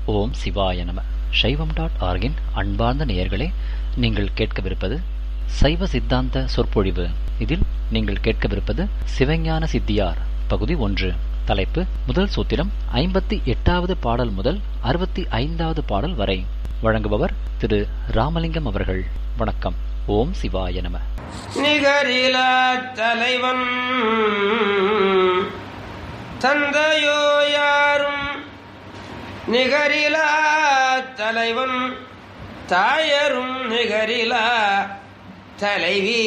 ஓம் சிவாய நம சைவம் டாட் ஆர்கின் அன்பார்ந்த நேயர்களே நீங்கள் கேட்கவிருப்பது சைவ சித்தாந்த சொற்பொழிவு இதில் நீங்கள் கேட்கவிருப்பது சிவஞான சித்தியார் பகுதி ஒன்று தலைப்பு முதல் சூத்திரம் ஐம்பத்தி எட்டாவது பாடல் முதல் அறுபத்தி ஐந்தாவது பாடல் வரை வழங்குபவர் திரு ராமலிங்கம் அவர்கள் வணக்கம் ஓம் சிவாய நம நிகரிலா தலைவன் தந்தையோ யாரும் நிகரிலா தலைவன் தாயரும் நிகரிலா தலைவி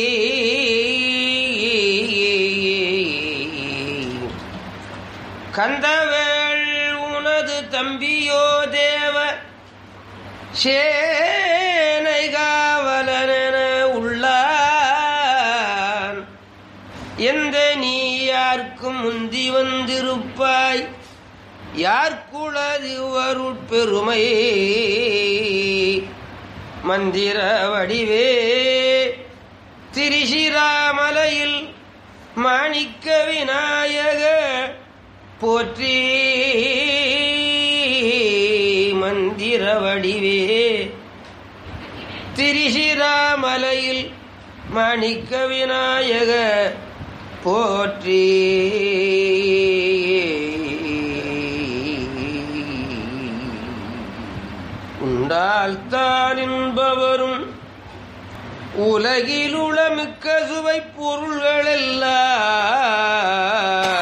கந்தவேள் உனது தம்பியோ தேவ சேனை காவலன உள்ளான் எந்த நீ யார்க்கும் முந்தி வந்திருப்பாய் யார்க்குளது வருட்பெருமை மந்திர வடிவே திரிசிராமலையில் மாணிக்க விநாயக போற்றி மந்திர வடிவே திரிசிராமலையில் மாணிக்க விநாயக போற்றி உண்டால் தான் என்பவரும் உலகில் உளமிக்க சுவை பொருள்களெல்லாம்